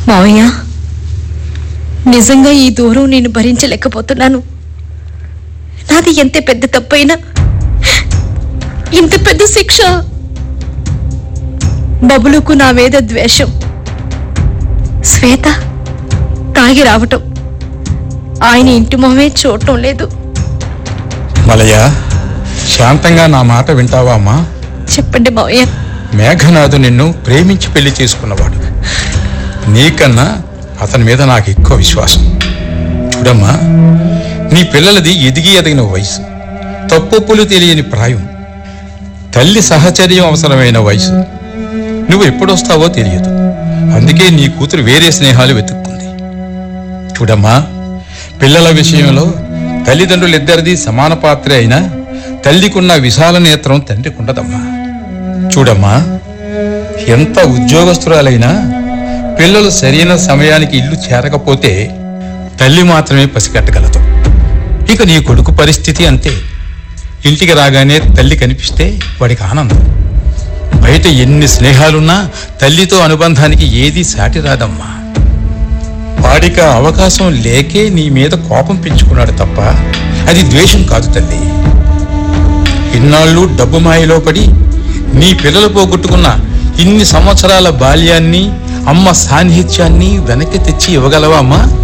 మావయ్య నిజంగా ఈ దూరం నేను భరించలేకపోతున్నాను నాది ఎంత పెద్ద తప్పైనా ఇంత పెద్ద శిక్ష బబులుకు నా మీద ద్వేషం శ్వేత తాగి రావటం ఆయన ఇంటి మొహమే చూడటం లేదు మలయ శాంతంగా నా మాట వింటావా అమ్మా చెప్పండి మావయ్య మేఘనాథు నిన్ను ప్రేమించి పెళ్లి చేసుకున్నవాడు నీకన్నా అతని మీద నాకు ఎక్కువ విశ్వాసం చూడమ్మా నీ పిల్లలది ఎదిగి ఎదిగిన వయసు తప్పులు తెలియని ప్రాయం తల్లి సహచర్యం అవసరమైన వయసు నువ్వు ఎప్పుడొస్తావో తెలియదు అందుకే నీ కూతురు వేరే స్నేహాలు వెతుక్కుంది చూడమ్మా పిల్లల విషయంలో తల్లిదండ్రులిద్దరిది సమాన పాత్రే అయినా తల్లికున్న విశాల నేత్రం తండ్రికి ఉండదమ్మా చూడమ్మా ఎంత ఉద్యోగస్తురాలైనా పిల్లలు సరైన సమయానికి ఇల్లు చేరకపోతే తల్లి మాత్రమే పసిగట్టగలదు ఇక నీ కొడుకు పరిస్థితి అంతే ఇంటికి రాగానే తల్లి కనిపిస్తే వాడికి ఆనందం బయట ఎన్ని స్నేహాలున్నా తల్లితో అనుబంధానికి ఏదీ సాటి రాదమ్మా వాడికి ఆ అవకాశం లేకే నీ మీద కోపం పెంచుకున్నాడు తప్ప అది ద్వేషం కాదు తల్లి ఇన్నాళ్ళు డబ్బు మాయలో పడి నీ పిల్లలు పోగొట్టుకున్న ఇన్ని సంవత్సరాల బాల్యాన్ని అమ్మ సాన్నిహిత్యాన్ని వెనక్కి తెచ్చి ఇవ్వగలవా అమ్మా